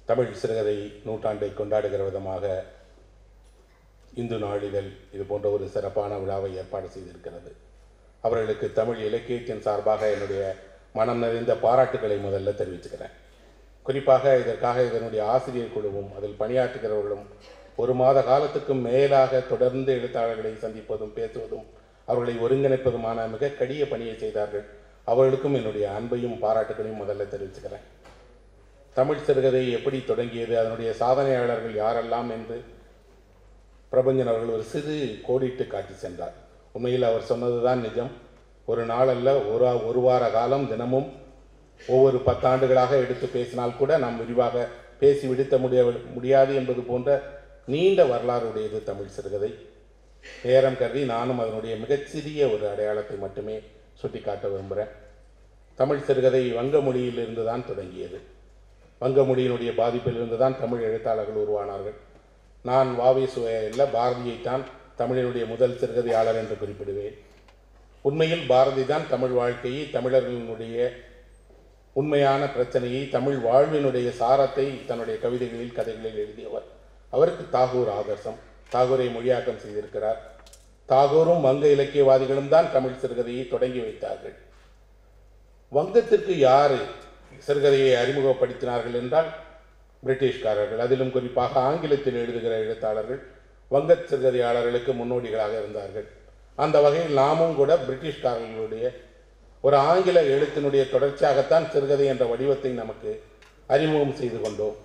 தமிழ் சிறுகதை நூற்றாண்டை கொண்டாடுகிற விதமாக இந்து நாளிதழ் இது போன்ற ஒரு சிறப்பான விழாவை ஏற்பாடு செய்திருக்கிறது அவர்களுக்கு தமிழ் இலக்கியத்தின் சார்பாக என்னுடைய மனம் நிறைந்த பாராட்டுகளை முதல்ல தெரிவிச்சுக்கிறேன் குறிப்பாக இதற்காக இதனுடைய ஆசிரியர் குழுவும் அதில் பணியாற்றுகிறவர்களும் ஒரு மாத காலத்துக்கும் மேலாக தொடர்ந்து எழுத்தாளர்களை சந்திப்பதும் பேசுவதும் அவர்களை ஒருங்கிணைப்பதுமான மிக கடிய பணியை செய்தார்கள் அவர்களுக்கும் என்னுடைய அன்பையும் பாராட்டுகளையும் முதல்ல தெரிவிச்சுக்கிறேன் தமிழ் சிறுகதை எப்படி தொடங்கியது அதனுடைய சாதனையாளர்கள் யாரெல்லாம் என்று பிரபஞ்சன் அவர்கள் ஒரு சிறு கோடிட்டு காட்டி சென்றார் உண்மையில் அவர் சொன்னதுதான் நிஜம் ஒரு நாளல்ல ஒரு ஒரு வார காலம் தினமும் ஒவ்வொரு பத்தாண்டுகளாக எடுத்து பேசினால் கூட நாம் விரிவாக பேசி விடுத்த முடிய முடியாது என்பது போன்ற நீண்ட வரலாறு உடையது தமிழ் சிறுகதை நேரம் கருதி நானும் அதனுடைய மிகச்சிறிய ஒரு அடையாளத்தை மட்டுமே சுட்டிக்காட்ட விரும்புகிறேன் தமிழ் சிறுகதை வங்க மொழியிலிருந்து தான் தொடங்கியது வங்க மொழியினுடைய பாதிப்பிலிருந்து தான் தமிழ் எழுத்தாளர்கள் உருவானார்கள் நான் வாவி சுவையில் பாரதியைத்தான் தமிழினுடைய முதல் சிறுகதையாளர் என்று குறிப்பிடுவேன் உண்மையில் பாரதி தான் தமிழ் வாழ்க்கையை தமிழர்களினுடைய உண்மையான பிரச்சனையை தமிழ் வாழ்வினுடைய சாரத்தை தன்னுடைய கவிதைகளில் கதைகளில் எழுதியவர் அவருக்கு தாகூர் ஆதர்சம் தாகூரை மொழியாக்கம் செய்திருக்கிறார் தாகூரும் வங்க இலக்கியவாதிகளும் தான் தமிழ் சிறுகதையை தொடங்கி வைத்தார்கள் வங்கத்திற்கு யார் சிறுகதையை அறிமுகப்படுத்தினார்கள் என்றால் பிரிட்டிஷ்காரர்கள் அதிலும் குறிப்பாக ஆங்கிலத்தில் எழுதுகிற எழுத்தாளர்கள் வங்க சிறுகதையாளர்களுக்கு முன்னோடிகளாக இருந்தார்கள் அந்த வகையில் நாமும் கூட பிரிட்டிஷ்காரர்களுடைய ஒரு ஆங்கில எழுத்தினுடைய தொடர்ச்சியாகத்தான் சிறுகதை என்ற வடிவத்தை நமக்கு அறிமுகம் செய்து கொண்டோம்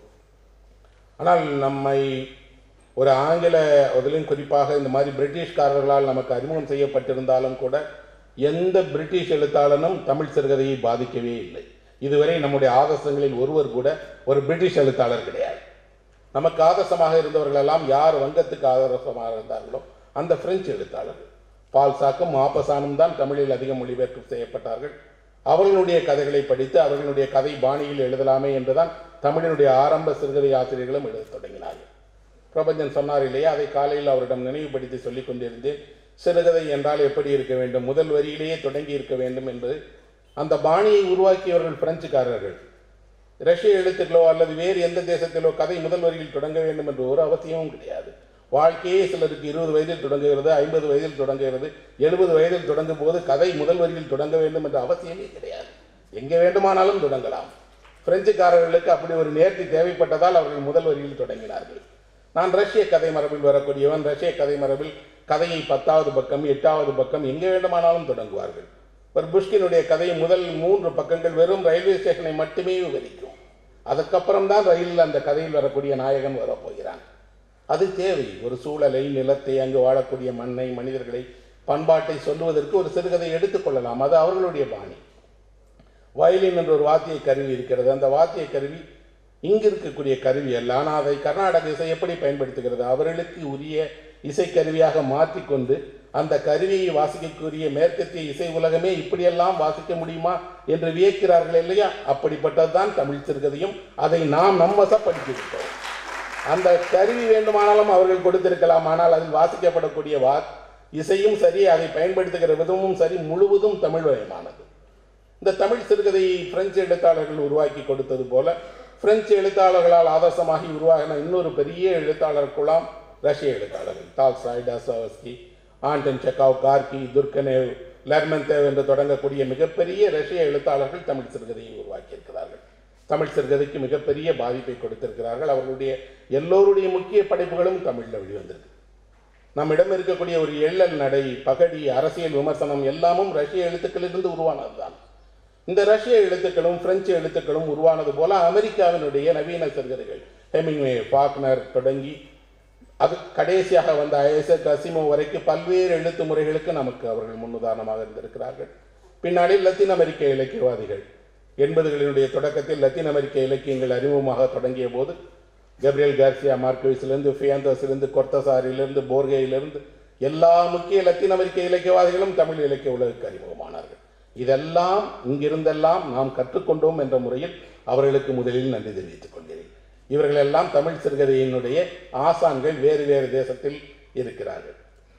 ஆனால் நம்மை ஒரு ஆங்கில அதிலும் குறிப்பாக இந்த மாதிரி பிரிட்டிஷ்காரர்களால் நமக்கு அறிமுகம் செய்யப்பட்டிருந்தாலும் கூட எந்த பிரிட்டிஷ் எழுத்தாளனும் தமிழ் சிறுகதையை பாதிக்கவே இல்லை இதுவரை நம்முடைய ஆதர்சங்களில் ஒருவர் கூட ஒரு பிரிட்டிஷ் எழுத்தாளர் கிடையாது நமக்கு ஆதர்சமாக இருந்தவர்கள் எல்லாம் யார் வங்கத்துக்கு ஆதர்சமாக இருந்தார்களோ அந்த பிரெஞ்சு எழுத்தாளர்கள் பால்சாக்கும் மாப்பசானும் தான் தமிழில் அதிக மொழிபெயர்ப்பு செய்யப்பட்டார்கள் அவர்களுடைய கதைகளை படித்து அவர்களுடைய கதை பாணியில் எழுதலாமே என்றுதான் தமிழினுடைய ஆரம்ப சிறுகதை ஆசிரியர்களும் எழுதத் தொடங்கினார்கள் பிரபஞ்சன் சொன்னார் இல்லையா அதை காலையில் அவரிடம் நினைவுபடுத்தி சொல்லிக் கொண்டிருந்தேன் சிறுகதை என்றால் எப்படி இருக்க வேண்டும் முதல் வரியிலேயே தொடங்கி இருக்க வேண்டும் என்பது அந்த பாணியை உருவாக்கியவர்கள் பிரெஞ்சுக்காரர்கள் ரஷ்ய எழுத்துக்களோ அல்லது வேறு எந்த தேசத்திலோ கதை முதல் வரியில் தொடங்க வேண்டும் என்ற ஒரு அவசியமும் கிடையாது வாழ்க்கையே சிலருக்கு இருபது வயதில் தொடங்குகிறது ஐம்பது வயதில் தொடங்குகிறது எழுபது வயதில் தொடங்கும் போது கதை முதல் வரியில் தொடங்க வேண்டும் என்ற அவசியமே கிடையாது எங்கே வேண்டுமானாலும் தொடங்கலாம் பிரெஞ்சுக்காரர்களுக்கு அப்படி ஒரு நேர்த்தி தேவைப்பட்டதால் அவர்கள் முதல் வரியில் தொடங்கினார்கள் நான் ரஷ்ய கதை மரபில் வரக்கூடியவன் ரஷ்ய கதை மரபில் கதையை பத்தாவது பக்கம் எட்டாவது பக்கம் எங்கே வேண்டுமானாலும் தொடங்குவார்கள் ஒரு புஷ்கினுடைய கதை முதல் மூன்று பக்கங்கள் வெறும் ரயில்வே ஸ்டேஷனை மட்டுமே விவரிக்கும் அதுக்கப்புறம் தான் ரயிலில் அந்த கதையில் வரக்கூடிய நாயகன் வரப்போகிறான் அது தேவை ஒரு சூழலை நிலத்தை அங்கு வாழக்கூடிய மண்ணை மனிதர்களை பண்பாட்டை சொல்லுவதற்கு ஒரு சிறுகதை எடுத்துக்கொள்ளலாம் அது அவர்களுடைய பாணி வயலின் என்ற ஒரு வாத்திய கருவி இருக்கிறது அந்த வாத்திய கருவி இங்கு இருக்கக்கூடிய கருவி அல்ல ஆனால் அதை கர்நாடக இசை எப்படி பயன்படுத்துகிறது அவர்களுக்கு உரிய இசைக்கருவியாக மாற்றிக்கொண்டு அந்த கருவியை வாசிக்கக்கூடிய மேற்கத்திய இசை உலகமே இப்படியெல்லாம் வாசிக்க முடியுமா என்று வியக்கிறார்கள் இல்லையா அப்படிப்பட்டதுதான் தமிழ் சிறுகதையும் அதை நாம் நம்மசப்படுத்திவிட்டோம் அந்த கருவி வேண்டுமானாலும் அவர்கள் கொடுத்திருக்கலாம் ஆனால் அதில் வாசிக்கப்படக்கூடிய வா இசையும் சரி அதை பயன்படுத்துகிற விதமும் சரி முழுவதும் தமிழ்மயமானது இந்த தமிழ் சிறுகதையை பிரெஞ்சு எழுத்தாளர்கள் உருவாக்கி கொடுத்தது போல பிரெஞ்சு எழுத்தாளர்களால் ஆதர்சமாகி உருவாகின இன்னொரு பெரிய எழுத்தாளர் குழாம் ரஷ்ய எழுத்தாளர்கள் Tolstoy Dostoevsky Anton Chekhov Gorky Turgenev Lermontov என்று தொடங்கக்கூடிய மிகப்பெரிய ரஷ்ய எழுத்தாளர்கள் தமிழ் சிறுகதையை உருவாக்கியிருக்கிறார்கள் தமிழ் சிறுகதைக்கு மிகப்பெரிய பாதிப்பை கொடுத்திருக்கிறார்கள் அவர்களுடைய எல்லோருடைய முக்கிய படைப்புகளும் தமிழில் வெளிவந்திருக்கு நம்மிடம் இருக்கக்கூடிய ஒரு எள்ளல் நடை பகடி அரசியல் விமர்சனம் எல்லாமும் ரஷ்ய எழுத்துக்களிலிருந்து உருவானதுதான் இந்த ரஷ்ய எழுத்துக்களும் பிரெஞ்சு எழுத்துக்களும் உருவானது போல அமெரிக்காவினுடைய நவீன சிறுகதைகள் ஹெமிங்வே ஃபாக்னர் தொடங்கி அது கடைசியாக வந்த ஐசக் அசிமோ வரைக்கும் பல்வேறு எழுத்து முறைகளுக்கு நமக்கு அவர்கள் முன்னுதாரணமாக இருந்திருக்கிறார்கள் பின்னாடி லத்தீன் அமெரிக்க இலக்கியவாதிகள் எண்பதுகளினுடைய தொடக்கத்தில் லத்தீன் அமெரிக்க இலக்கியங்கள் அறிமுகமாக தொடங்கிய போது கப்ரியல் கார்சியா மார்க்விஸிலிருந்து ஃபியாந்தோஸிலிருந்து கொர்த்தசாரிலிருந்து போர்கேயிலிருந்து எல்லா முக்கிய லத்தீன் அமெரிக்க இலக்கியவாதிகளும் தமிழ் இலக்கிய உலகுக்கு அறிமுகமானார்கள் இதெல்லாம் இங்கிருந்தெல்லாம் நாம் கற்றுக்கொண்டோம் என்ற முறையில் அவர்களுக்கு முதலில் நன்றி தெரிவித்துக் கொள்கிறேன் இவர்களெல்லாம் தமிழ் சிறுகதையினுடைய ஆசான்கள் வேறு வேறு தேசத்தில் இருக்கிறார்கள்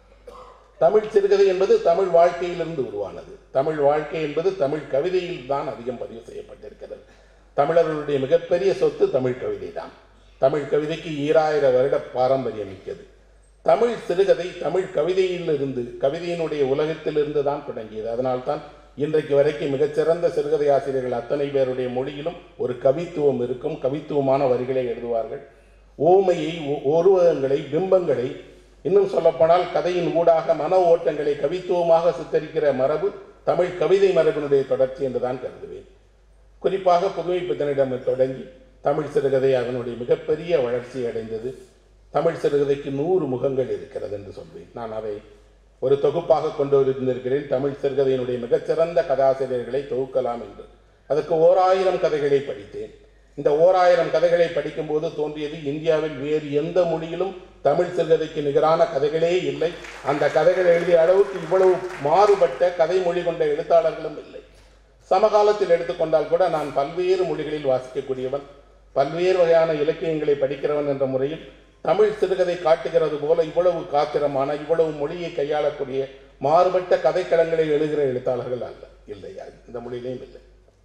தமிழ் சிறுகதை என்பது தமிழ் வாழ்க்கையிலிருந்து உருவானது தமிழ் வாழ்க்கை என்பது தமிழ் கவிதையில் தான் அதிகம் பதிவு செய்யப்பட்டிருக்கிறது தமிழர்களுடைய மிகப்பெரிய சொத்து தமிழ் கவிதை தான் தமிழ் கவிதைக்கு ஈராயிரம் வருட பாரம்பரியம் மிக்கது தமிழ் சிறுகதை தமிழ் கவிதையிலிருந்து கவிதையினுடைய உலகத்திலிருந்து தான் தொடங்கியது அதனால்தான் இன்றைக்கு வரைக்கும் மிகச்சிறந்த சிறுகதை ஆசிரியர்கள் அத்தனை பேருடைய மொழியிலும் ஒரு கவித்துவம் இருக்கும் கவித்துவமான வரிகளை எழுதுவார்கள் ஓமையை ஒ- உருவகங்களை பிம்பங்களை இன்னும் சொல்லப்போனால் கதையின் ஊடாக மன ஓட்டங்களை கவித்துவமாக சித்தரிக்கிற மரபு தமிழ் கவிதை மரபினுடைய தொடர்ச்சி என்றுதான் கருதுவேன் குறிப்பாக புதுமை பித்தனிடம் தொடங்கி தமிழ் சிறுகதை அதனுடைய மிகப்பெரிய வளர்ச்சி அடைந்தது தமிழ் சிறுகதைக்கு நூறு முகங்கள் இருக்கிறது என்று சொல்வேன் நான் அதை ஒரு தொகுப்பாக கொண்டு வந்திருக்கிறேன் தமிழ் சிறுகதையினுடைய மிகச்சிறந்த கதாசிரியர்களை தொகுக்கலாம் என்று அதற்கு ஓராயிரம் கதைகளை படித்தேன் இந்த ஓராயிரம் கதைகளை படிக்கும்போது தோன்றியது இந்தியாவில் வேறு எந்த மொழியிலும் தமிழ் சிறுகதைக்கு நிகரான கதைகளே இல்லை அந்த கதைகள் எழுதிய அளவுக்கு இவ்வளவு மாறுபட்ட கதை மொழி கொண்ட எழுத்தாளர்களும் இல்லை சமகாலத்தில் எடுத்துக்கொண்டால் கூட நான் பல்வேறு மொழிகளில் வாசிக்கக்கூடியவன் பல்வேறு வகையான இலக்கியங்களை படிக்கிறவன் என்ற முறையில் தமிழ் சிறுகதை காட்டுகிறது போல இவ்வளவு காத்திரமான இவ்வளவு மொழியை கையாளக்கூடிய மாறுபட்ட கதைக்களங்களை எழுதுகிற எழுத்தாளர்கள் அல்ல இல்லை இந்த மொழியிலையும் இல்லை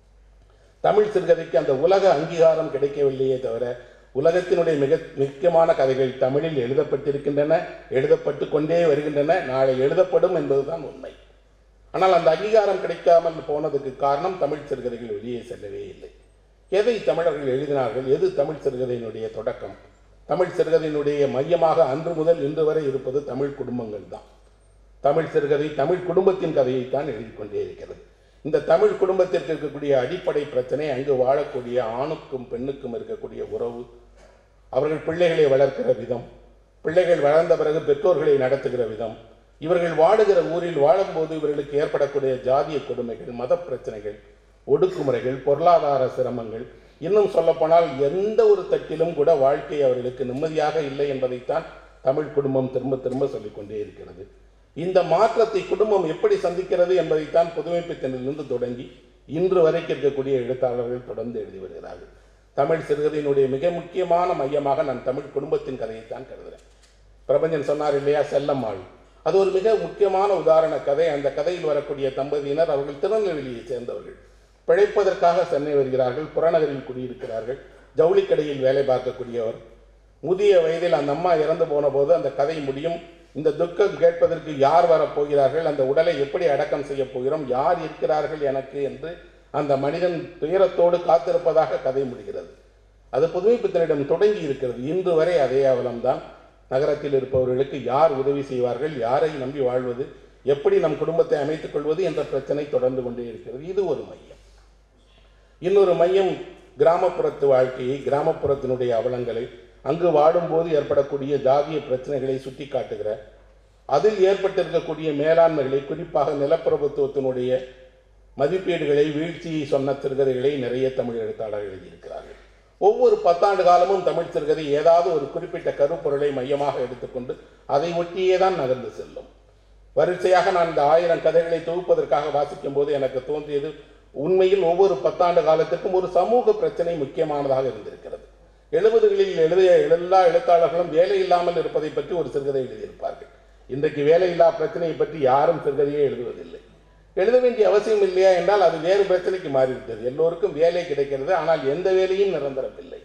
தமிழ் சிறுகதைக்கு அந்த உலக அங்கீகாரம் கிடைக்கவில்லையே தவிர உலகத்தினுடைய மிக முக்கியமான கதைகள் தமிழில் எழுதப்பட்டிருக்கின்றன எழுதப்பட்டு கொண்டே வருகின்றன நாளை எழுதப்படும் என்பதுதான் உண்மை ஆனால் அந்த அங்கீகாரம் கிடைக்காமல் போனதுக்கு காரணம் தமிழ் சிறுகதைகள் வெளியே செல்லவே இல்லை எதை தமிழர்கள் எழுதினார்கள் எது தமிழ் சிறுகதையினுடைய தொடக்கம் தமிழ் சிறுகதையினுடைய மையமாக அன்று முதல் இன்று வரை இருப்பது தமிழ் குடும்பங்கள் தான் தமிழ் சிறுகதை தமிழ் குடும்பத்தின் கதையைத்தான் எழுதிக் கொண்டே இருக்கிறது இந்த தமிழ் குடும்பத்திற்கு இருக்கக்கூடிய அடிப்படை பிரச்சனை அங்கு வாழக்கூடிய ஆணுக்கும் பெண்ணுக்கும் இருக்கக்கூடிய உறவு அவர்கள் பிள்ளைகளை வளர்க்கிற விதம் பிள்ளைகள் வளர்ந்த பிறகு பெற்றோர்களை நடத்துகிற விதம் இவர்கள் வாழுகிற ஊரில் வாழும்போது இவர்களுக்கு ஏற்படக்கூடிய ஜாதிய கொடுமைகள் மத பிரச்சனைகள் ஒடுக்குமுறைகள் பொருளாதார சிரமங்கள் இன்னும் சொல்லப்போனால் எந்த ஒரு தட்டிலும் கூட வாழ்க்கை அவர்களுக்கு நிம்மதியாக இல்லை என்பதைத்தான் தமிழ் குடும்பம் திரும்ப திரும்ப சொல்லிக்கொண்டே இருக்கிறது இந்த மாற்றத்தை குடும்பம் எப்படி சந்திக்கிறது என்பதைத்தான் புதுமைப்பித்தனிலிருந்து தொடங்கி இன்று வரைக்கும் இருக்கக்கூடிய எழுத்தாளர்கள் தொடர்ந்து எழுதி வருகிறார்கள் தமிழ் சிறுகதையினுடைய மிக முக்கியமான மையமாக நான் தமிழ் குடும்பத்தின் கதையைத்தான் கருதுகிறேன் பிரபஞ்சன் சொன்னார் இல்லையா செல்லம்மாள் அது ஒரு மிக முக்கியமான உதாரண கதை அந்த கதையில் வரக்கூடிய தம்பதியினர் அவர்கள் திருநெல்வேலியை சேர்ந்தவர்கள் பிழைப்பதற்காக சென்னை வருகிறார்கள் புறநகரில் குடியிருக்கிறார்கள் ஜவுளிக்கடையில் வேலை பார்க்கக்கூடியவர் முதிய வயதில் அந்த அம்மா இறந்து போன போது அந்த கதை முடியும் இந்த துக்கம் கேட்பதற்கு யார் வரப்போகிறார்கள் அந்த உடலை எப்படி அடக்கம் செய்ய போகிறோம் யார் இருக்கிறார்கள் எனக்கு என்று அந்த மனிதன் துயரத்தோடு காத்திருப்பதாக கதை முடிகிறது அது புதுமைப்பித்தனிடம் தொடங்கி இருக்கிறது இன்று வரை அதே அவலம்தான் நகரத்தில் இருப்பவர்களுக்கு யார் உதவி செய்வார்கள் யாரை நம்பி வாழ்வது எப்படி நம் குடும்பத்தை அமைத்துக் கொள்வது என்ற பிரச்சனை தொடர்ந்து கொண்டே இருக்கிறது இது ஒரு மையம் இன்னொரு மையம் கிராமப்புறத்து வாழ்க்கையை கிராமப்புறத்தினுடைய அவலங்களை அங்கு வாடும்போது ஏற்படக்கூடிய ஜாதிய பிரச்சனைகளை சுட்டி காட்டுகிற அதில் ஏற்பட்டிருக்கக்கூடிய மேலாண்மைகளை குறிப்பாக நிலப்பிரபுத்துவத்தினுடைய மதிப்பீடுகளை வீழ்ச்சியை சொன்ன சிறுகதைகளை நிறைய தமிழ் எழுத்தாளர்கள் எழுதியிருக்கிறார்கள் ஒவ்வொரு பத்தாண்டு காலமும் தமிழ் சிறுகதை ஏதாவது ஒரு குறிப்பிட்ட கருப்பொருளை மையமாக எடுத்துக்கொண்டு அதை ஒட்டியே தான் நகர்ந்து செல்லும் வரிசையாக நான் இந்த ஆயிரம் கதைகளை தொகுப்பதற்காக வாசிக்கும் போது எனக்கு தோன்றியது உண்மையில் ஒவ்வொரு பத்தாண்டு காலத்திற்கும் ஒரு சமூக பிரச்சனை முக்கியமானதாக இருந்திருக்கிறது எழுபதுகளில் எழுதிய எல்லா எழுத்தாளர்களும் வேலை இல்லாமல் இருப்பதை பற்றி ஒரு சிறுகதை எழுதியிருப்பார்கள் இன்றைக்கு வேலையில்லா பிரச்சனையை பற்றி யாரும் சிறுகதையே எழுதுவதில்லை எழுத வேண்டிய அவசியம் இல்லையா என்றால் அது வேறு பிரச்சனைக்கு மாறிவிட்டது எல்லோருக்கும் வேலை கிடைக்கிறது ஆனால் எந்த வேலையும் நிரந்தரம் இல்லை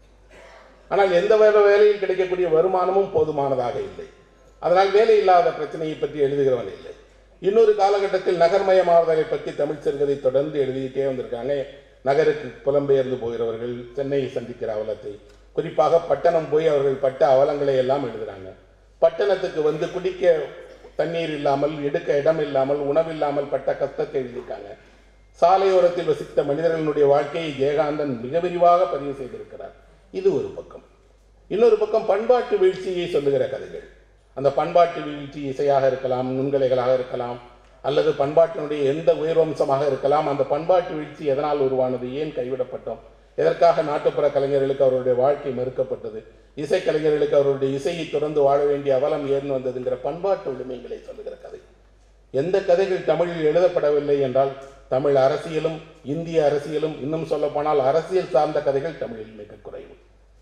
ஆனால் எந்த வேலை வேலையில் கிடைக்கக்கூடிய வருமானமும் போதுமானதாக இல்லை அதனால் வேலை இல்லாத பிரச்சனையை பற்றி எழுதுகிறவன் இல்லை இன்னொரு காலகட்டத்தில் நகர்மயமாவதை பற்றி தமிழ் சிறுகதை தொடர்ந்து எழுதிக்கிட்டே வந்திருக்காங்க நகருக்கு புலம்பெயர்ந்து போகிறவர்கள் சென்னையை சந்திக்கிற அவலத்தை குறிப்பாக பட்டணம் போய் அவர்கள் பட்ட அவலங்களை எல்லாம் எழுதுறாங்க பட்டணத்துக்கு வந்து குடிக்க தண்ணீர் இல்லாமல் எடுக்க இடம் இல்லாமல் உணவில்லாமல் பட்ட கஷ்டத்தை எழுதியிருக்காங்க சாலையோரத்தில் வசித்த மனிதர்களுடைய வாழ்க்கையை ஜெயகாந்தன் மிக விரிவாக பதிவு செய்திருக்கிறார் இது ஒரு பக்கம் இன்னொரு பக்கம் பண்பாட்டு வீழ்ச்சியை சொல்லுகிற கதைகள் அந்த பண்பாட்டு வீழ்ச்சி இசையாக இருக்கலாம் நுண்கலைகளாக இருக்கலாம் அல்லது பண்பாட்டினுடைய எந்த உயர்வம்சமாக இருக்கலாம் அந்த பண்பாட்டு வீழ்ச்சி எதனால் உருவானது ஏன் கைவிடப்பட்டோம் எதற்காக நாட்டுப்புற கலைஞர்களுக்கு அவருடைய வாழ்க்கை மறுக்கப்பட்டது இசைக்கலைஞர்களுக்கு அவருடைய இசையை தொடர்ந்து வாழ வேண்டிய அவலம் ஏன் வந்ததுங்கிற பண்பாட்டு உரிமைகளை சொல்லுகிற கதை எந்த கதைகள் தமிழில் எழுதப்படவில்லை என்றால் தமிழ் அரசியலும் இந்திய அரசியலும் இன்னும் சொல்லப்போனால் அரசியல் சார்ந்த கதைகள் தமிழில் மிக குறைவு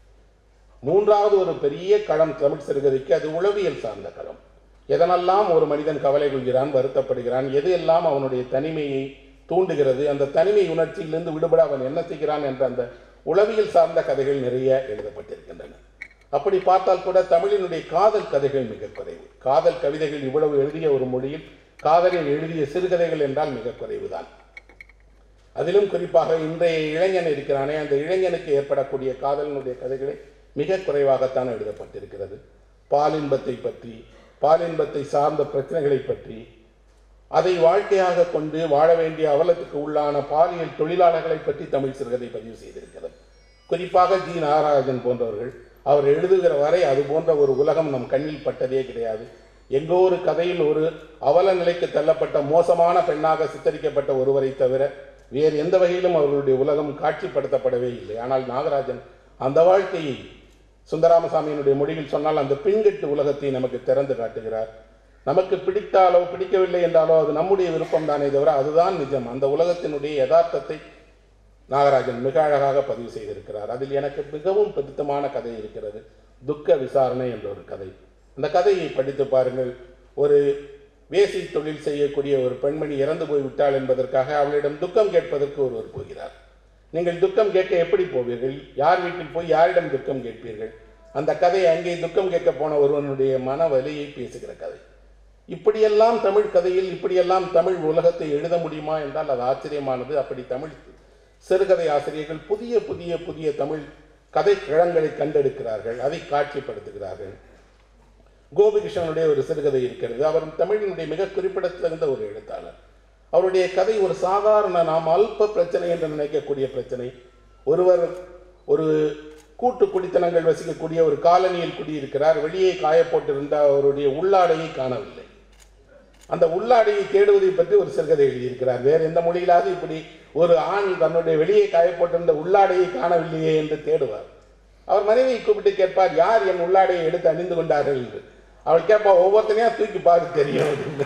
மூன்றாவது ஒரு பெரிய களம் தமிழ் சிறுகதைக்கு அது உளவியல் சார்ந்த களம் எதனெல்லாம் ஒரு மனிதன் கவலை கொள்கிறான் வருத்தப்படுகிறான் எது எல்லாம் அவனுடைய தனிமையை தூண்டுகிறது அந்த தனிமை உணர்ச்சியிலிருந்து விடுபட அவன் என்ன செய்கிறான் என்ற அந்த உளவியல் சார்ந்த கதைகள் நிறைய எழுதப்பட்டிருக்கின்றன அப்படி பார்த்தால் கூட தமிழினுடைய காதல் கதைகள் மிக குறைவு காதல் கவிதைகள் இவ்வளவு எழுதிய ஒரு மொழியில் காதலில் எழுதிய சிறுகதைகள் என்றால் மிக குறைவுதான் அதிலும் குறிப்பாக இன்றைய இளைஞன் இருக்கிறானே அந்த இளைஞனுக்கு ஏற்படக்கூடிய காதலினுடைய கதைகளை மிக குறைவாகத்தான் எழுதப்பட்டிருக்கிறது பாலின்பத்தை பற்றி பாலின்பத்தை சார்ந்த பிரச்சனைகளை பற்றி அதை வாழ்க்கையாக கொண்டு வாழ வேண்டிய அவலத்துக்கு உள்ளான பாலியல் தொழிலாளர்களை பற்றி தமிழ் சிறுகதை பதிவு செய்திருக்கிறது குறிப்பாக ஜி நாகராஜன் போன்றவர்கள் அவர் எழுதுகிற வரை அது போன்ற ஒரு உலகம் நம் கண்ணில் பட்டதே கிடையாது எங்கோ ஒரு கதையில் ஒரு அவல நிலைக்கு தள்ளப்பட்ட மோசமான பெண்ணாக சித்தரிக்கப்பட்ட ஒருவரை தவிர வேறு எந்த வகையிலும் அவர்களுடைய உலகம் காட்சிப்படுத்தப்படவே இல்லை ஆனால் நாகராஜன் அந்த வாழ்க்கையை சுந்தராமசாமியினுடைய மொழியில் சொன்னால் அந்த பின்கட்டு உலகத்தை நமக்கு திறந்து காட்டுகிறார் நமக்கு பிடித்தாலோ பிடிக்கவில்லை என்றாலோ அது நம்முடைய விருப்பம் தானே தவிர அதுதான் நிஜம் அந்த உலகத்தினுடைய யதார்த்தத்தை நாகராஜன் மிக அழகாக பதிவு செய்திருக்கிறார் அதில் எனக்கு மிகவும் பிடித்தமான கதை இருக்கிறது துக்க விசாரணை என்ற ஒரு கதை அந்த கதையை படித்து பாருங்கள் ஒரு வேசி தொழில் செய்யக்கூடிய ஒரு பெண்மணி இறந்து போய் விட்டாள் என்பதற்காக அவளிடம் துக்கம் கேட்பதற்கு ஒருவர் போகிறார் நீங்கள் துக்கம் கேட்க எப்படி போவீர்கள் யார் வீட்டில் போய் யாரிடம் துக்கம் கேட்பீர்கள் அந்த கதை அங்கே துக்கம் கேட்க போன ஒருவனுடைய மன வலியை பேசுகிற கதை இப்படியெல்லாம் தமிழ் கதையில் இப்படியெல்லாம் தமிழ் உலகத்தை எழுத முடியுமா என்றால் அது ஆச்சரியமானது அப்படி தமிழ் சிறுகதை ஆசிரியர்கள் புதிய புதிய புதிய தமிழ் கதை கிழங்களை கண்டெடுக்கிறார்கள் அதை காட்சிப்படுத்துகிறார்கள் கோபிகிருஷ்ணனுடைய ஒரு சிறுகதை இருக்கிறது அவர் தமிழினுடைய மிக குறிப்பிடத்தகுந்த ஒரு எழுத்தாளர் அவருடைய கதை ஒரு சாதாரண நாம் அல்ப பிரச்சனை என்று நினைக்கக்கூடிய பிரச்சனை ஒருவர் ஒரு கூட்டு குடித்தனங்கள் வசிக்கக்கூடிய ஒரு காலனியில் குடியிருக்கிறார் வெளியே காயப்போட்டிருந்த அவருடைய உள்ளாடையை காணவில்லை அந்த உள்ளாடையை தேடுவதை பற்றி ஒரு சிறுகதை எழுதியிருக்கிறார் வேறு எந்த மொழியிலாவது இப்படி ஒரு ஆண் தன்னுடைய வெளியே காயப்பட்டிருந்த உள்ளாடையை காணவில்லையே என்று தேடுவார் அவர் மனைவியை கூப்பிட்டு கேட்பார் யார் என் உள்ளாடையை எடுத்து அணிந்து கொண்டார்கள் என்று அவள் கேட்பா ஒவ்வொருத்தனையா தூக்கி பார்த்து தெரியும் அப்படின்னு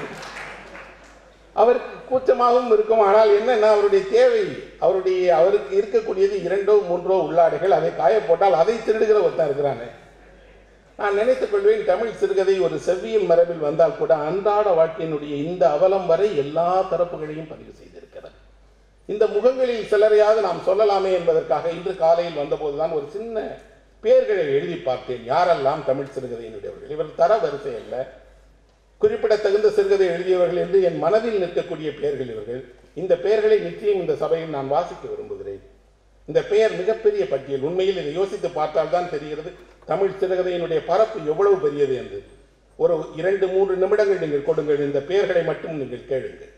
அவருக்கு கூச்சமாகவும் இருக்கும் ஆனால் என்னன்னா அவருடைய தேவை அவருடைய அவருக்கு இருக்கக்கூடியது இரண்டோ மூன்றோ உள்ளாடைகள் அதை காய போட்டால் அதை திருடுகிற ஒருத்தன் இருக்கிறானே நான் நினைத்துக் கொள்வேன் தமிழ் சிறுகதை ஒரு செவ்வியல் மரபில் வந்தால் கூட அன்றாட வாழ்க்கையினுடைய இந்த அவலம் வரை எல்லா தரப்புகளையும் பதிவு செய்திருக்கிறது இந்த முகங்களில் சிலரையாவது நாம் சொல்லலாமே என்பதற்காக இன்று காலையில் வந்தபோதுதான் ஒரு சின்ன பெயர்களை எழுதி பார்த்தேன் யாரெல்லாம் தமிழ் சிறுகதையினுடையவர்கள் இவர் தர வரிசை அல்ல குறிப்பிடத்தகுந்த சிறுகதை எழுதியவர்கள் என்று என் மனதில் நிற்கக்கூடிய பெயர்கள் இவர்கள் இந்த பெயர்களை நிச்சயம் இந்த சபையில் நான் வாசிக்க விரும்புகிறேன் இந்த பெயர் மிகப்பெரிய பட்டியல் உண்மையில் இதை யோசித்து பார்த்தால் தான் தெரிகிறது தமிழ் சிறுகதையினுடைய பரப்பு எவ்வளவு பெரியது என்று ஒரு இரண்டு மூன்று நிமிடங்கள் நீங்கள் கொடுங்கள் இந்த பெயர்களை மட்டும் நீங்கள் கேளுங்கள்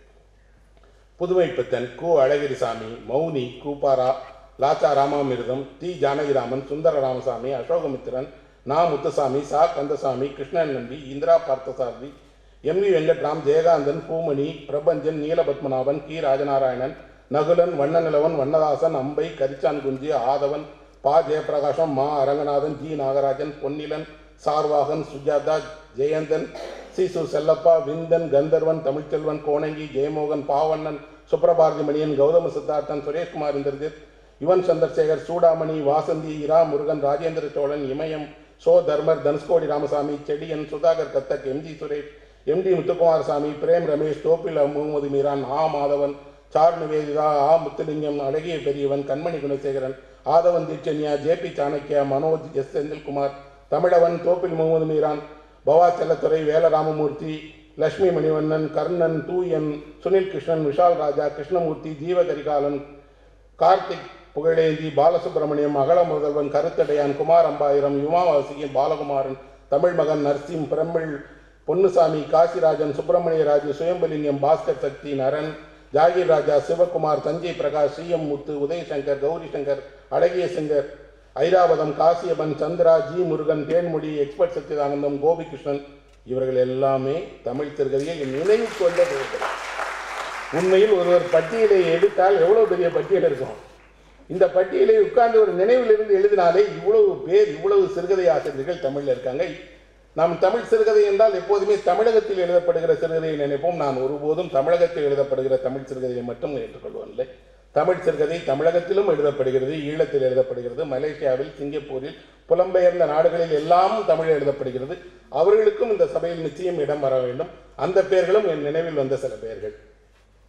Pudhumai Pithan Ku Azhagirisamy Mouni Kupara Lasa Ramamirtham T Janakiraman Sundara Ramasamy Ashokamitran Na Muthusamy Sa Kandasamy Krishnan Nambi Indira Parthasarathy M V Venkatram Jayakanthan Poomani Prapanchan Neelapadmanabhan Ki Rajanarayanan Nakulan Vannanilavan Vannadasan அம்பை கரிச்சான் குஞ்சி ஆதவன் Pa Jeyaprakasam Ma Aranganathan G Nagarajan Ponneelan Sarvakan Sujatha Jeyanthan Sisu Chellappa Vindhan Kandharvan Tamilselvan Konangi Jeyamohan Paavannan Subrabharathi Maniyan Gautama Siddharthan Sureshkumar Indrajith Yuvan Chandrasekar Choodamani Vaasanthi Ira Murugan Rajendra Chozhan Imayam Cho Dharmar Dhanushkodi Ramasamy Chediyan Sudhakar Kathak M G Suresh M D Muthukumarasamy Prem Ramesh Thoppil Mohammed Meeran Aa Madhavan Charu Nivedita Aa Muthulingam அழகிய பெரியவன் கண்மணி குணசேகரன் ஆதவன் தீட்சன்யா ஜேபி சாணக்கியா மனோஜ் எஸ் செந்தில்குமார் தமிழவன் தோப்பில் முகமது மீரான் பவா செல்லத்துறை வேலராமமூர்த்தி லட்சுமி மணிவண்ணன் கர்ணன் தூயன் சுனில் கிருஷ்ணன் விஷால் ராஜா கிருஷ்ணமூர்த்தி ஜீவ கரிகாலன் கார்த்திக் புகழேந்தி பாலசுப்ரமணியம் அகல முதல்வன் கருத்தடையான் குமார் அம்பாயிரம் யுமாவாசியின் பாலகுமாரன் தமிழ் மகன் நர்சிம் பிரமிழ் பொன்னுசாமி காசிராஜன் சுப்பிரமணிய ராஜு சுயம்பலிங்கம் பாஸ்கர் சக்தி நரன் ஜாகீர் ராஜா சிவகுமார் தஞ்சை பிரகாஷ் சிஎம் முத்து உதயசங்கர் கௌரி சங்கர் அழகிய சங்கர் ஐராவதம் காசியபன் சந்திரா ஜி முருகன் தேன்மொழி எக்ஸ்பர்ட் சச்சிதானந்தம் கோபிகிருஷ்ணன் இவர்கள் எல்லாமே தமிழ் திருகதையை என் நினைவுக்கு வந்த பெயர்கள் உண்மையில் ஒருவர் பட்டியலை எடுத்தால் எவ்வளவு பெரிய பட்டியல் இருக்கும் இந்த பட்டியலை உட்கார்ந்து ஒரு நினைவிலிருந்து எழுதினாலே இவ்வளவு பேர் இவ்வளவு சிறுகதை ஆசிரியர்கள் தமிழில் இருக்காங்க நாம் தமிழ் சிறுகதை என்றால் எப்போதுமே தமிழகத்தில் எழுதப்படுகிற சிறுகதையை நினைப்போம் நான் ஒருபோதும் தமிழகத்தில் எழுதப்படுகிற தமிழ் சிறுகதையை மட்டும் ஏற்றுக்கொள்வதில்லை தமிழ் சிறுகதை தமிழகத்திலும் எழுதப்படுகிறது ஈழத்தில் எழுதப்படுகிறது மலேசியாவில் சிங்கப்பூரில் புலம்பெயர்ந்த நாடுகளில் எல்லாம் தமிழ் எழுதப்படுகிறது அவர்களுக்கும் இந்த சபையில் நிச்சயம் இடம் வர வேண்டும் அந்த பெயர்களும் என் நினைவில் வந்த சில பெயர்கள்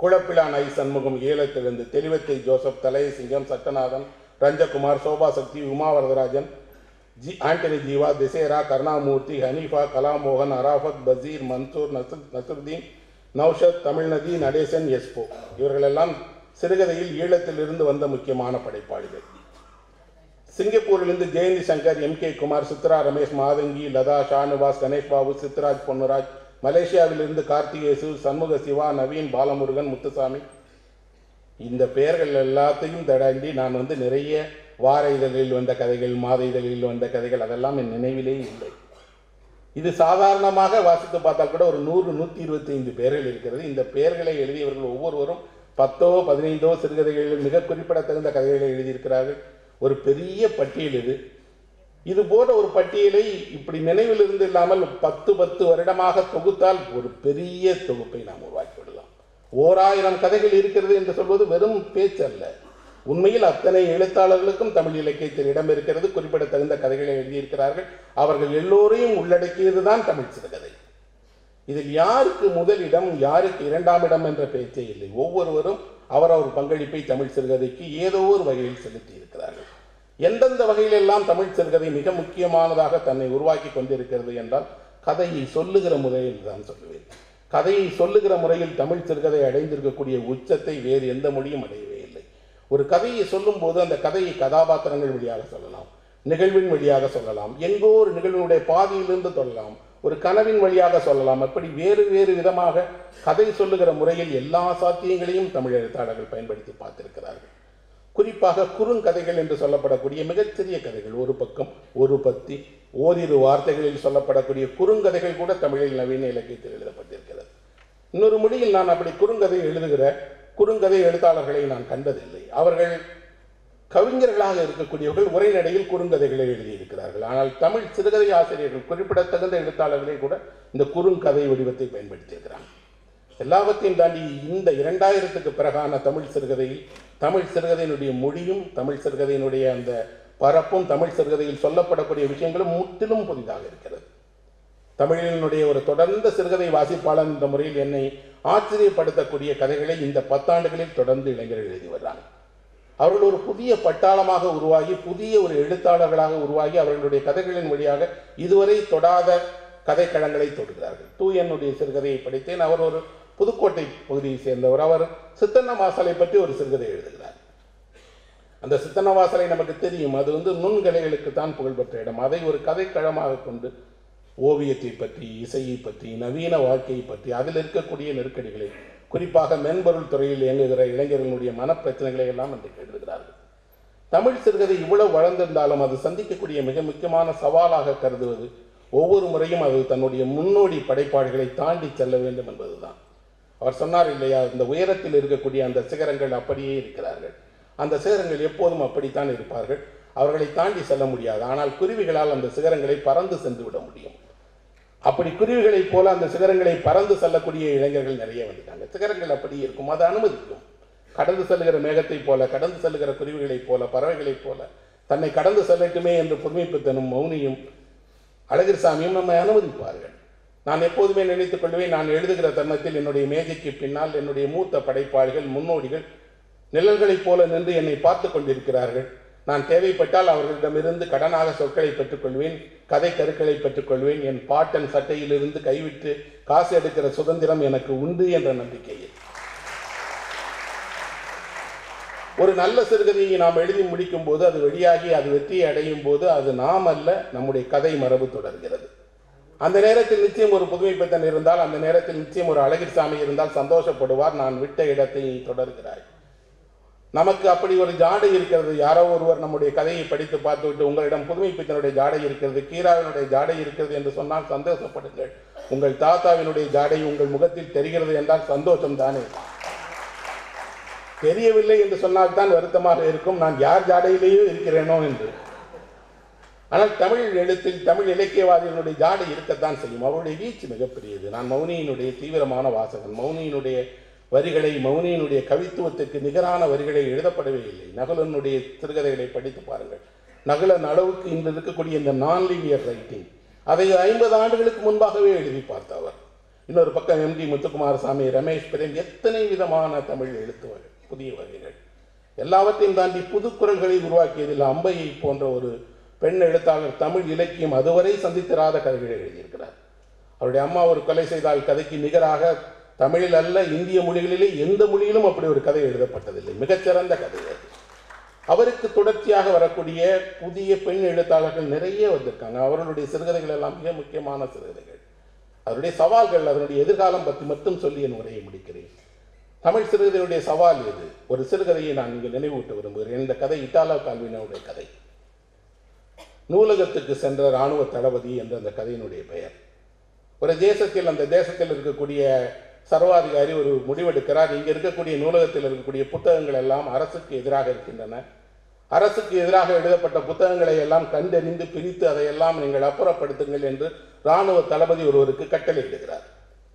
குழப்பிலான் ஐ சண்முகம் ஈழத்திலிருந்து தெளிவத்தை ஜோசப் தலையசிங்கம் சட்டநாதன் ரஞ்சகுமார் சோபா சக்தி உமா வரதராஜன் ஜி ஆண்டனி ஜீவா திசேரா கருணாமூர்த்தி ஹனீஃபா கலாமோகன் அராஃபத் பசீர் மன்சூர் நசர் நசருதீன் நௌஷத் தமிழ்நதி நடேசன் எஸ்போ இவர்களெல்லாம் சிறுகதையில் ஈழத்திலிருந்து வந்த முக்கியமான படைப்பாளிகள் சிங்கப்பூரிலிருந்து ஜெயந்தி சங்கர் எம் கே குமார் சித்ரா ரமேஷ் மாதங்கி லதா ஷானுவாஸ் கணேஷ் பாபு சித்ராஜ் பொன்னுராஜ் மலேசியாவிலிருந்து கார்த்திகேசு சண்முக சிவா நவீன் பாலமுருகன் முத்துசாமி இந்த பெயர்கள் எல்லாத்தையும் தடாண்டி நான் வந்து நிறைய வார இதழில் வந்த கதைகள் மாத இதழில் வந்த கதைகள் அதெல்லாம் என் நினைவிலே இல்லை இது சாதாரணமாக வாசித்து பார்த்தால் கூட ஒரு நூறு நூற்றி இருபத்தைந்து பெயர்கள் இருக்கிறது இந்த பெயர்களை எழுதியவர்கள் ஒவ்வொருவரும் பத்தோ பதினைந்தோ சிறுகதைகளில் மிக குறிப்பிடத்தகுந்த கதைகளை எழுதியிருக்கிறார்கள் ஒரு பெரிய பட்டியல் இது இது போன்ற ஒரு பட்டியலை இப்படி நினைவில் இருந்து இல்லாமல் பத்து பத்து வருடமாக தொகுத்தால் ஒரு பெரிய தொகுப்பை நாம் உருவாக்கி விடலாம் ஓராயிரம் கதைகள் இருக்கிறது என்று சொல்வது வெறும் பேச்சல்ல உண்மையில் அத்தனை எழுத்தாளர்களுக்கும் தமிழ் இலக்கியத்தில் இடம் இருக்கிறது குறிப்பிடத்தகுந்த கதைகளை எழுதியிருக்கிறார்கள் அவர்கள் எல்லோரையும் உள்ளடக்கியதுதான் தமிழ் சிறுகதை இதில் யாருக்கு முதலிடம் யாருக்கு இரண்டாம் இடம் என்ற பேச்சே இல்லை ஒவ்வொருவரும் அவரவர் பங்களிப்பை தமிழ் சிறுகதைக்கு ஏதோ ஒரு வகையில் செலுத்தி இருக்கிறார்கள் எந்தெந்த வகையிலெல்லாம் தமிழ் சிறுகதை மிக முக்கியமானதாக தன்னை உருவாக்கி கொண்டிருக்கிறது என்றால் கதையை சொல்லுகிற முறையில் தான் சொல்லுவேன் கதையை சொல்லுகிற முறையில் தமிழ் சிறுகதை அடைந்திருக்கக்கூடிய உச்சத்தை வேறு எந்த மொழியும் அடையவே இல்லை ஒரு கதையை சொல்லும்போது அந்த கதையை கதாபாத்திரங்கள் வழியாக சொல்லலாம் நிகழ்வின் வழியாக சொல்லலாம் எங்கோ ஒரு நிகழ்வினுடைய பாதியிலிருந்து சொல்லலாம் ஒரு கனவின் வழியாக சொல்லலாம் அப்படி வேறு வேறு விதமாக கதை சொல்லுகிற முறையில் எல்லா சாத்தியங்களையும் தமிழ் எழுத்தாளர்கள் பயன்படுத்தி பார்த்திருக்கிறார்கள் குறிப்பாக குறுங்கதைகள் என்று சொல்லப்படக்கூடிய மிகச்சிறிய கதைகள் ஒரு பக்கம் ஒரு பத்தி ஓரிரு வார்த்தைகளில் சொல்லப்படக்கூடிய குறுங்கதைகள் கூட தமிழில் நவீன இலக்கியத்தில் எழுதப்பட்டிருக்கிறது இன்னொரு மொழியில் நான் அப்படி குறுங்கதை எழுதுகிற குறுங்கதை எழுத்தாளர்களை நான் கண்டதில்லை அவர்கள் கவிஞர்களாக இருக்கக்கூடியவர்கள் உரைநடையில் குறுங்கதைகளை எழுதியிருக்கிறார்கள் ஆனால் தமிழ் சிறுகதை ஆசிரியர்கள் குறிப்பிடத்தகுந்த எழுத்தாளர்களே கூட இந்த குறுங்கதை வடிவத்தை பயன்படுத்தியிருக்கிறாங்க எல்லாவற்றையும் தாண்டி இந்த இரண்டாயிரத்துக்கு பிறகான தமிழ் சிறுகதையில் தமிழ் சிறுகதையினுடைய மொழியும் தமிழ் சிறுகதையினுடைய அந்த பரப்பும் தமிழ் சிறுகதையில் சொல்லப்படக்கூடிய விஷயங்களும் முற்றிலும் புதிதாக இருக்கிறது தமிழினுடைய ஒரு தொடர்ந்த சிறுகதை வாசிப்பாளன் என்ற முறையில் என்னை ஆச்சரியப்படுத்தக்கூடிய கதைகளை இந்த பத்தாண்டுகளில் தொடர்ந்து இளைஞர்கள் எழுதி வர்றாங்க அவர்கள் ஒரு புதிய பட்டாளமாக உருவாகி புதிய ஒரு எழுத்தாளர்களாக உருவாகி அவர்களுடைய கதைகளின் வழியாக இதுவரை தொடாத கதைக்களங்களை தொடுகிறார்கள் தூயனுடைய சிறுகதையை படித்தேன் அவர் ஒரு புதுக்கோட்டை பகுதியை சேர்ந்தவர் அவர் சித்தன்ன வாசலை பற்றி ஒரு சிறுகதை எழுதுகிறார் அந்த சித்தன்னவாசலை நமக்கு தெரியும் அது வந்து நுண்கலைகளுக்கு தான் புகழ்பெற்ற இடம் அதை ஒரு கதைக்களமாக கொண்டு ஓவியத்தை பற்றி இசையை பற்றி நவீன வாழ்க்கையை பற்றி அதில் இருக்கக்கூடிய நெருக்கடிகளை குறிப்பாக மென்பொருள் துறையில் இயங்குகிற இளைஞர்களுடைய மனப்பிரச்சனைகளை எல்லாம் இன்றைக்கு எழுதுகிறார்கள் தமிழ் சிறுகதை இவ்வளவு வளர்ந்திருந்தாலும் அது சந்திக்கக்கூடிய மிக முக்கியமான சவாலாக கருதுவது ஒவ்வொரு முறையும் அது தன்னுடைய முன்னோடி படைப்பாடுகளை தாண்டி செல்ல வேண்டும் என்பதுதான் அவர் சொன்னார் இல்லையா இந்த உயரத்தில் இருக்கக்கூடிய அந்த சிகரங்கள் அப்படியே இருக்கிறார்கள் அந்த சிகரங்கள் எப்போதும் அப்படித்தான் இருப்பார்கள் அவர்களை தாண்டி செல்ல முடியாது ஆனால் குருவிகளால் அந்த சிகரங்களை பறந்து சென்று விட முடியும் அப்படி குருவிகளைப் போல அந்த சிகரங்களை பறந்து செல்லக்கூடிய இளைஞர்கள் நிறைய வந்துட்டாங்க சிகரங்கள் அப்படி இருக்கும் அது அனுமதிக்கும் கடந்து செல்லுகிற மேகத்தைப் போல கடந்து செல்லுகிற குருவிகளைப் போல பறவைகளைப் போல தன்னை கடந்து செல்லட்டுமே என்று புதுமைப்பித்தனும் மௌனியும் அழகிர்சாமியும் நம்மை அனுமதிப்பார்கள் நான் எப்போதுமே நினைத்துக் கொள்வேன் நான் எழுதுகிற தருணத்தில் என்னுடைய மேஜைக்கு பின்னால் என்னுடைய மூத்த படைப்பாளிகள் முன்னோடிகள் நிழல்களைப் போல நின்று என்னை பார்த்து கொண்டிருக்கிறார்கள் நான் தேவைப்பட்டால் அவர்களிடமிருந்து கடனாக சொற்களை பெற்றுக்கொள்வேன் கதை கருக்களை பெற்றுக்கொள்வேன் என் பாட்டன் சட்டையிலிருந்து கைவிட்டு காசு எடுக்கிற சுதந்திரம் எனக்கு உண்டு என்ற நம்பிக்கையில் ஒரு நல்ல சிறுகதையை நாம் எழுதி முடிக்கும் போது அது வெளியாகி அது வெற்றியை அடையும் போது அது நாம் அல்ல நம்முடைய கதை மரபு தொடர்கிறது அந்த நேரத்தில் நிச்சயம் ஒரு புதுமை பெத்தன் இருந்தால் அந்த நேரத்தில் நிச்சயம் ஒரு அழகிர்சாமி இருந்தால் சந்தோஷப்படுவார் நான் விட்ட இடத்தை நீ தொடர்கிறாய் நமக்கு அப்படி ஒரு ஜாடை இருக்கிறது யாரோ ஒருவர் நம்முடைய கதையை படித்து பார்த்துவிட்டு உங்களிடம் புதுமை பித்தனுடைய ஜாடை இருக்கிறது கீராவினுடைய ஜாடை இருக்கிறது என்று சொன்னால் சந்தோஷப்படுங்கள் உங்கள் தாத்தாவினுடைய ஜாடை உங்கள் முகத்தில் தெரிகிறது என்றால் சந்தோஷம் தானே தெரியவில்லை என்று சொன்னால் தான் வருத்தமாக இருக்கும் நான் யார் ஜாடையிலேயோ இருக்கிறேனோ என்று ஆனால் தமிழ் எழுத்தில் தமிழ் இலக்கியவாதிகளுடைய ஜாடை இருக்கத்தான் செய்யும் அவருடைய வீச்சு மிகப்பெரியது நான் மௌனியினுடைய தீவிரமான வாசகன் மௌனியினுடைய வரிகளை மௌனியினுடைய கவித்துவத்துக்கு நிகரான வரிகளை எழுதப்படவே இல்லை நகுலனுடைய சிறுகதைகளை படித்து பாருங்கள் நகுலன் அளவுக்கு இன்று இருக்கக்கூடிய இந்த நான் லீனியர் ரைட்டிங் அதை ஐம்பது ஆண்டுகளுக்கு முன்பாகவே எழுதி பார்த்தவர் இன்னொரு பக்கம் எம்டி முத்துக்குமாரசாமி ரமேஷ் பிரேம் எத்தனை விதமான தமிழ் எழுத்து வகை புதிய வகைகள் எல்லாவற்றையும் தாண்டி புது குரல்களை உருவாக்கியதில் அம்பையை போன்ற ஒரு பெண் எழுத்தாளர் தமிழ் இலக்கியம் அதுவரை சந்தித்திராத கதைகளை எழுதியிருக்கிறார் அவருடைய அம்மா ஒரு கொலை செய்தால் கதைக்கு நிகராக தமிழில் அல்ல இந்திய மொழிகளிலே எந்த மொழியிலும் அப்படி ஒரு கதை எழுதப்பட்டதில்லை மிகச்சிறந்த கதை அது அவருக்கு தொடர்ச்சியாக வரக்கூடிய புதிய பெண் எழுத்தாளர்கள் நிறைய வந்திருக்காங்க அவர்களுடைய சிறுகதைகள் எல்லாம் மிக முக்கியமான சிறுகதைகள் அதனுடைய சவால்கள் அதனுடைய எதிர்காலம் பற்றி மட்டும் சொல்லி என் உரையை முடிக்கிறேன் தமிழ் சிறுகதையுடைய சவால் எது ஒரு சிறுகதையை நான் இங்கு நினைவூட்ட விரும்புகிறேன் இந்த கதை இட்டாலா கால்வினுடைய கதை நூலகத்துக்கு சென்ற இராணுவ தளபதி என்ற அந்த கதையினுடைய பெயர் ஒரு தேசத்தில் அந்த தேசத்தில் இருக்கக்கூடிய சர்வாதிகாரி ஒரு முடிவெடுக்கிறார் இங்கே இருக்கக்கூடிய நூலகத்தில் இருக்கக்கூடிய புத்தகங்கள் எல்லாம் அரசுக்கு எதிராக இருக்கின்றன அரசுக்கு எதிராக எழுதப்பட்ட புத்தகங்களை எல்லாம் கண்டறிந்து பிரித்து அதையெல்லாம் நீங்கள் அப்புறப்படுத்துங்கள் என்று இராணுவ தளபதி ஒருவருக்கு கட்டளையிடுகிறார்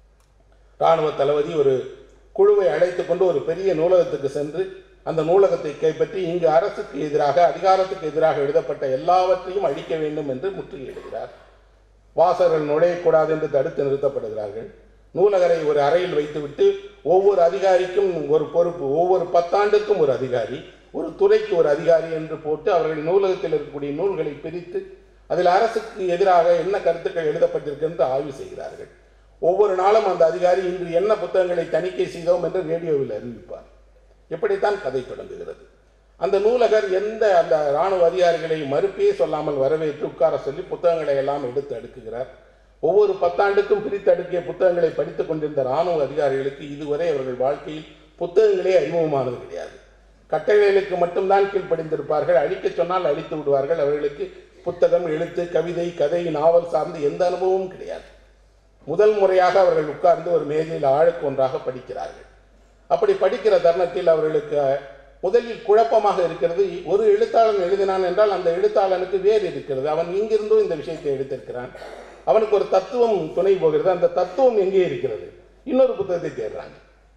இராணுவ தளபதி ஒரு குழுவை அழைத்து கொண்டு ஒரு பெரிய நூலகத்துக்கு சென்று அந்த நூலகத்தை கைப்பற்றி இங்கு அரசுக்கு எதிராக அதிகாரத்துக்கு எதிராக எழுதப்பட்ட எல்லாவற்றையும் அழிக்க வேண்டும் என்று முற்றுகையிடுகிறார் வாசகர்கள் நுழையக்கூடாது என்று தடுத்து நிறுத்தப்படுகிறார்கள் நூலகரை ஒரு அறையில் வைத்துவிட்டு ஒவ்வொரு அதிகாரிக்கும் ஒரு பொறுப்பு ஒவ்வொரு பத்தாண்டுக்கும் ஒரு அதிகாரி ஒரு துறைக்கு ஒரு அதிகாரி என்று போட்டு அவர்கள் நூலகத்தில் இருக்கக்கூடிய நூல்களை பிரித்து அதில் அரசுக்கு எதிராக என்ன கருத்துக்கள் எழுதப்பட்டிருக்கு என்று ஆய்வு செய்கிறார்கள் ஒவ்வொரு நாளும் அந்த அதிகாரி இன்று என்ன புத்தகங்களை தணிக்கை செய்தோம் என்று ரேடியோவில் அறிவிப்பார் எப்படித்தான் கதை தொடங்குகிறது அந்த நூலகர் எந்த அந்த இராணுவ அதிகாரிகளை மறுப்பே சொல்லாமல் வரவேற்று உட்கார சொல்லி புத்தகங்களை எல்லாம் எடுத்து அடுக்குகிறார் ஒவ்வொரு பத்தாண்டுக்கும் பிரித்து அடுக்கிய புத்தகங்களை படித்துக் கொண்டிருந்த இராணுவ அதிகாரிகளுக்கு இதுவரை அவர்கள் வாழ்க்கையில் புத்தகங்களே அறிமுகமானது கிடையாது கட்டளைகளுக்கு மட்டும்தான் கீழ்ப்படிந்திருப்பார்கள் அழிக்கச் சொன்னால் அழித்து விடுவார்கள் அவர்களுக்கு புத்தகம் எழுத்து கவிதை கதை நாவல் சார்ந்து எந்த அனுபவமும் கிடையாது முதல் முறையாக அவர்கள் உட்கார்ந்து ஒரு மேஜையில் ஆளுக்கு ஒன்றாக படிக்கிறார்கள் அப்படி படிக்கிற தருணத்தில் அவர்களுக்கு முதலில் குழப்பமாக இருக்கிறது ஒரு எழுத்தாளன் எழுதினான் என்றால் அந்த எழுத்தாளனுக்கு வேறு இருக்கிறது அவன் இங்கிருந்தும் இந்த விஷயத்தை எடுத்திருக்கிறான் அவனுக்கு ஒரு தத்துவம் துணை போகிறது அந்த தத்துவம் எங்கே இருக்கிறது இன்னொரு புத்தகத்தை தேடுறாங்க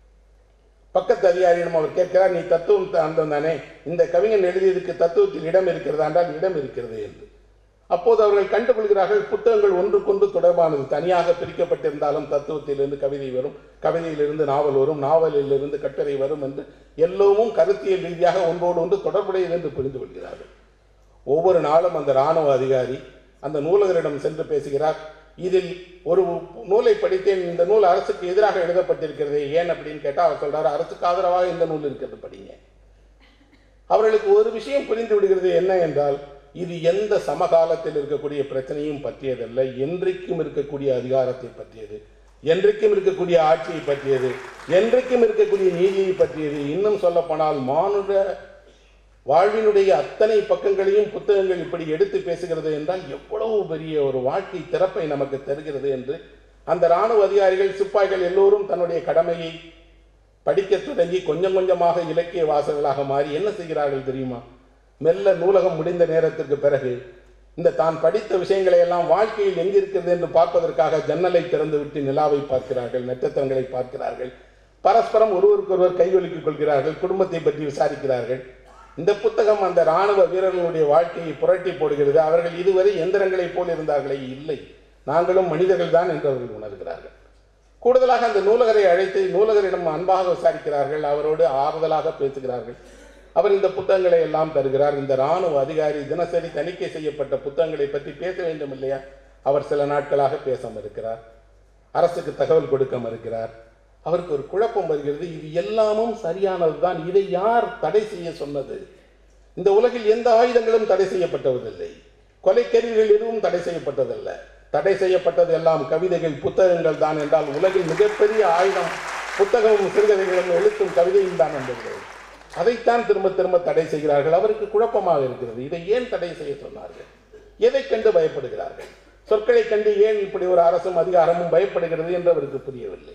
பக்கத்து அதிகாரியிடம் அவர் கேட்கிறார் நீ தத்துவம் அந்த தானே இந்த கவிஞன் எழுதியதுக்கு தத்துவத்தில் இடம் இருக்கிறதா என்றால் இடம் இருக்கிறது என்று அப்போது அவர்கள் கண்டுகொள்கிறார்கள் புத்தகங்கள் ஒன்றுக்கொன்று தொடர்பானது தனியாக பிரிக்கப்பட்டிருந்தாலும் தத்துவத்திலிருந்து கவிதை வரும் கவிதையிலிருந்து நாவல் வரும் நாவலிலிருந்து கட்டுரை வரும் என்று எல்லோரும் கருத்தியல் ரீதியாக ஒன்றோடு ஒன்று தொடர்புடையது என்று புரிந்து கொள்கிறார்கள் ஒவ்வொரு நாளும் அந்த இராணுவ அதிகாரி அந்த நூலகரிடம் சென்று பேசுகிறார் இதில் ஒரு நூலை படித்தேன் இந்த நூல் அரசுக்கு எதிராக எழுதப்பட்டிருக்கிறது ஏன் அப்படின்னு கேட்டால் அவர் சொல்றாரு அரசுக்கு ஆதரவாக இந்த நூல் இருக்கிறது படிங்க அவர்களுக்கு ஒரு விஷயம் புரிந்து விடுகிறது என்ன என்றால் இது எந்த சமகாலத்தில் இருக்கக்கூடிய பிரச்சனையும் பற்றியதல்ல என்றைக்கும் இருக்கக்கூடிய அதிகாரத்தை பற்றியது என்றைக்கும் இருக்கக்கூடிய ஆட்சியை பற்றியது என்றைக்கும் இருக்கக்கூடிய நீதியை பற்றியது இன்னும் சொல்லப்போனால் மானுட வாழ்வினுடைய அத்தனை பக்கங்களையும் புத்தகங்கள் இப்படி எடுத்து பேசுகிறது என்றால் எவ்வளவு பெரிய ஒரு வாழ்க்கை திறப்பை நமக்கு தருகிறது என்று அந்த இராணுவ அதிகாரிகள் சிப்பாய்கள் எல்லோரும் தன்னுடைய கடமையை படிக்க தொடங்கி கொஞ்சம் கொஞ்சமாக இலக்கிய வாசகர்களாக மாறி என்ன செய்கிறார்கள் தெரியுமா மெல்ல நூலகம் முடிந்த நேரத்திற்கு பிறகு இந்த தான் படித்த விஷயங்களை எல்லாம் வாழ்க்கையில் எங்கிருக்கிறது என்று பார்ப்பதற்காக ஜன்னலை திறந்துவிட்டு நிலாவை பார்க்கிறார்கள் நட்சத்திரங்களை பார்க்கிறார்கள் பரஸ்பரம் ஒருவருக்கொருவர் கையொலுக்கிக் கொள்கிறார்கள் குடும்பத்தை பற்றி விசாரிக்கிறார்கள் இந்த புத்தகம் அந்த இராணுவ வீரர்களுடைய வாழ்க்கையை புரட்டி போடுகிறது அவர்கள் இதுவரை எந்திரங்களைப் போல் இருந்தார்களே இல்லை நாங்களும் மனிதர்கள் தான் என்று அவர்கள் உணர்கிறார்கள் கூடுதலாக அந்த நூலகரை அழைத்து நூலகரிடம் அன்பாக விசாரிக்கிறார்கள் அவரோடு ஆறுதலாக பேசுகிறார்கள் அவர் இந்த புத்தகங்களை எல்லாம் தருகிறார் இந்த இராணுவ அதிகாரி தினசரி தணிக்கை செய்யப்பட்ட புத்தகங்களை பற்றி பேச வேண்டும் இல்லையா அவர் சில நாட்களாக பேச மறுக்கிறார் அரசுக்கு தகவல் கொடுக்க மறுக்கிறார் அவருக்கு ஒரு குழப்பம் வருகிறது இது எல்லாமும் சரியானதுதான் இதை யார் தடை செய்ய சொன்னது இந்த உலகில் எந்த ஆயுதங்களும் தடை செய்யப்பட்டதில்லை கொலைக்கருவிகள் எதுவும் தடை செய்யப்பட்டதல்ல தடை செய்யப்பட்டது எல்லாம் கவிதைகள் புத்தகங்கள் தான் என்றால் உலகில் மிகப்பெரிய ஆயுதம் புத்தகமும் சிறுகதைகளும் எழுத்தும் கவிதையும் தான் என்பது அதைத்தான் திரும்ப திரும்ப தடை செய்கிறார்கள் அவருக்கு குழப்பமாக இருக்கிறது இதை ஏன் தடை செய்ய சொன்னார்கள் எதை கண்டு பயப்படுகிறார்கள் சொற்களை கண்டு ஏன் இப்படி ஒரு அரசும் அதிகாரமும் பயப்படுகிறது என்று அவருக்கு புரியவில்லை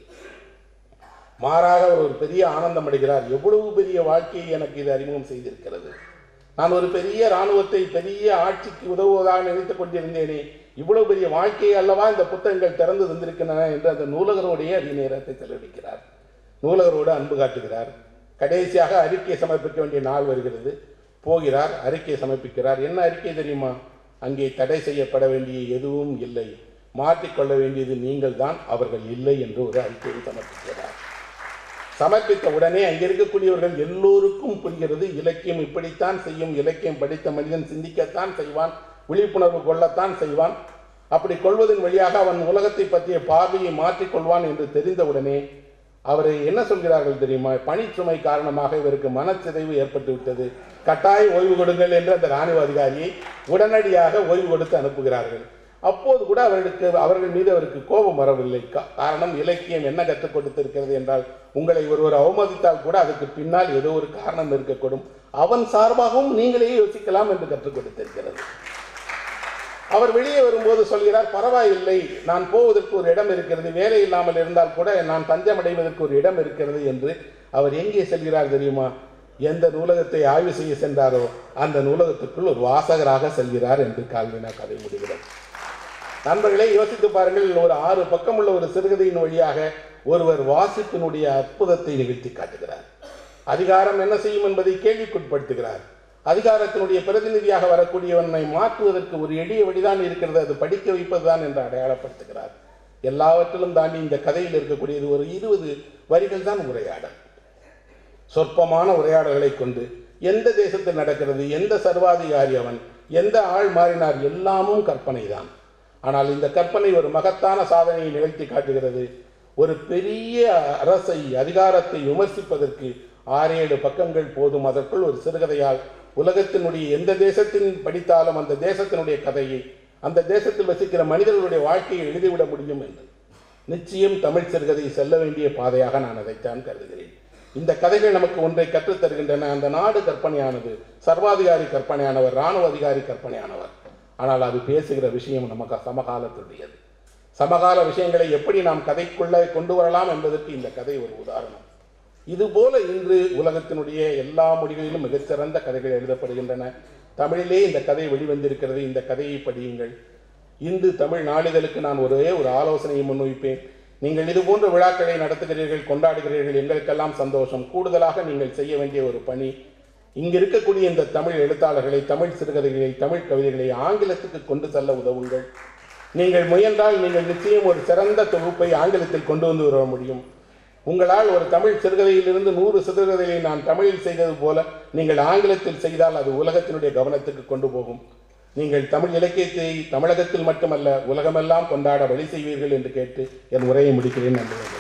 மாறாக அவர் ஒரு பெரிய ஆனந்தம் அடைகிறார் எவ்வளவு பெரிய வாழ்க்கையை எனக்கு இது அறிமுகம் செய்திருக்கிறது நான் ஒரு பெரிய இராணுவத்தை பெரிய ஆட்சிக்கு உதவுவதாக நினைத்துக் கொண்டிருந்தேனே இவ்வளவு பெரிய வாழ்க்கையை அல்லவா இந்த புத்தகங்கள் திறந்து தந்திருக்கின்றன என்று அந்த நூலகருடைய அதிக நேரத்தை செலவழிக்கிறார் நூலகரோடு அன்பு காட்டுகிறார் கடைசியாக அறிக்கை சமர்ப்பிக்க வேண்டிய நாள் வருகிறது போகிறார் அறிக்கை சமர்ப்பிக்கிறார் என்ன அறிக்கை தெரியுமா அங்கே தடை செய்யப்பட வேண்டிய எதுவும் இல்லை மாற்றிக்கொள்ள வேண்டியது நீங்கள் தான் அவர்கள் இல்லை என்று ஒரு அறிக்கையை சமர்ப்பிக்கிறார் சமர்ப்பித்த உடனே அங்கே இருக்கக்கூடியவர்கள் எல்லோருக்கும் புரிகிறது இலக்கியம் இப்படித்தான் செய்யும் இலக்கியம் படித்த மனிதன் சிந்திக்கத்தான் செய்வான் விழிப்புணர்வு கொள்ளத்தான் செய்வான் அப்படி கொள்வதன் வழியாக அவன் உலகத்தை பற்றிய பார்வையை மாற்றிக்கொள்வான் என்று தெரிந்தவுடனே அவரை என்ன சொல்கிறார்கள் தெரியுமா பணிச்சுமை காரணமாக இவருக்கு மனச்சிதைவு ஏற்பட்டு விட்டது கட்டாய ஓய்வு கொடுங்கள் என்று அந்த ராணுவ அதிகாரியை உடனடியாக ஓய்வு கொடுத்து அனுப்புகிறார்கள் அப்போது கூட அவர்களுக்கு அவர்கள் மீது அவருக்கு கோபம் வரவில்லை கா- காரணம் இலக்கியம் என்ன கற்றுக் கொடுத்திருக்கிறது என்றால் உங்களை ஒருவர் அவமதித்தால் கூட அதுக்கு பின்னால் ஏதோ ஒரு காரணம் இருக்கக்கூடும் அவன் சார்பாகவும் நீங்களே யோசிக்கலாம் என்று கற்றுக் கொடுத்திருக்கிறது அவர் வெளியே வரும்போது சொல்கிறார் பரவாயில்லை நான் போவதற்கு ஒரு இடம் இருக்கிறது வேலை இல்லாமல் இருந்தால் கூட நான் தஞ்சம் அடைவதற்கு ஒரு இடம் இருக்கிறது என்று அவர் எங்கே செல்கிறார் தெரியுமா எந்த நூலகத்தை ஆய்வு செய்ய சென்றாரோ அந்த நூலகத்துக்குள் ஒரு வாசகராக செல்கிறார் என்று கால்வினா கதை முடிகிறது நண்பர்களே யோசித்து பாருங்கள் ஒரு ஆறு பக்கம் உள்ள ஒரு சிறுகதையின் வழியாக ஒருவர் வாசிப்பினுடைய அற்புதத்தை நிகழ்த்தி காட்டுகிறார் அதிகாரம் என்ன செய்யும் என்பதை கேள்விக்குட்படுத்துகிறார் அதிகாரத்தினுடைய பிரதிநிதியாக வரக்கூடியவனை மாற்றுவதற்கு ஒரு எளிய வழிதான் இருக்கிறது அது படிக்க வைப்பதுதான் என்று அடையாளப்படுத்துகிறார் எல்லாவற்றிலும் தாண்டி இந்த கதையில் இருக்கக்கூடியது ஒரு இருபது வரிகள் தான் உரையாடல் சொற்பமான உரையாடல்களை கொண்டு எந்த தேசத்தில் நடக்கிறது எந்த சர்வாதிகாரி அவன் எந்த ஆள் மாறினார் எல்லாமும் கற்பனை தான் ஆனால் இந்த கற்பனை ஒரு மகத்தான சாதனையை நிகழ்த்தி காட்டுகிறது ஒரு பெரிய அரசை அதிகாரத்தை விமர்சிப்பதற்கு ஆறேழு பக்கங்கள் போதும் அதற்குள் ஒரு சிறுகதையால் உலகத்தினுடைய எந்த தேசத்தின் படித்தாலும் அந்த தேசத்தினுடைய கதையை அந்த தேசத்தில் வசிக்கிற மனிதர்களுடைய வாழ்க்கையை எழுதிவிட முடியும் என்று நிச்சயம் தமிழ் சிறுகதை செல்ல வேண்டிய பாதையாக நான் அதைத்தான் கருதுகிறேன் இந்த கதைகள் நமக்கு ஒன்றை கற்றுத் தருகின்றன அந்த நாடு கற்பனையானது சர்வாதிகாரி கற்பனையானவர் இராணுவ அதிகாரி கற்பனையானவர் ஆனால் அது பேசுகிற விஷயம் நமக்கு சமகாலத்துடையது சமகால விஷயங்களை எப்படி நாம் கதைக்குள்ளே கொண்டு வரலாம் என்பதற்கு இந்த கதை ஒரு உதாரணம் இதுபோல இன்று உலகத்தினுடைய எல்லா மொழிகளிலும் மிகச்சிறந்த கதைகள் எழுதப்படுகின்றன தமிழிலே இந்த கதை வெளிவந்திருக்கிறது இந்த கதையை படியுங்கள் இந்து தமிழ் நாளிதழுக்கு நான் ஒரே ஒரு ஆலோசனையை முன்வைப்பேன் நீங்கள் இது போன்ற விழாக்களை நடத்துகிறீர்கள் கொண்டாடுகிறீர்கள் எங்களுக்கெல்லாம் சந்தோஷம் கூடுதலாக நீங்கள் செய்ய வேண்டிய ஒரு பணி இங்கு இருக்கக்கூடிய இந்த தமிழ் எழுத்தாளர்களை தமிழ் சிறுகதைகளை தமிழ் கவிதைகளை ஆங்கிலத்துக்கு கொண்டு செல்ல உதவுங்கள் நீங்கள் முயன்றால் நீங்கள் நிச்சயம் ஒரு சிறந்த தொகுப்பை ஆங்கிலத்தில் கொண்டு வந்து வர முடியும் உங்களால் ஒரு தமிழ் சிறுகதையிலிருந்து நூறு சிறுகதைகளை நான் தமிழில் செய்தது போல நீங்கள் ஆங்கிலத்தில் செய்தால் அது உலகத்தினுடைய கவனத்துக்கு கொண்டு போகும் நீங்கள் தமிழ் இலக்கியத்தை தமிழகத்தில் மட்டுமல்ல உலகமெல்லாம் கொண்டாட வழி செய்வீர்கள் என்று கேட்டு என் உரையை முடிக்கிறேன் நன்றி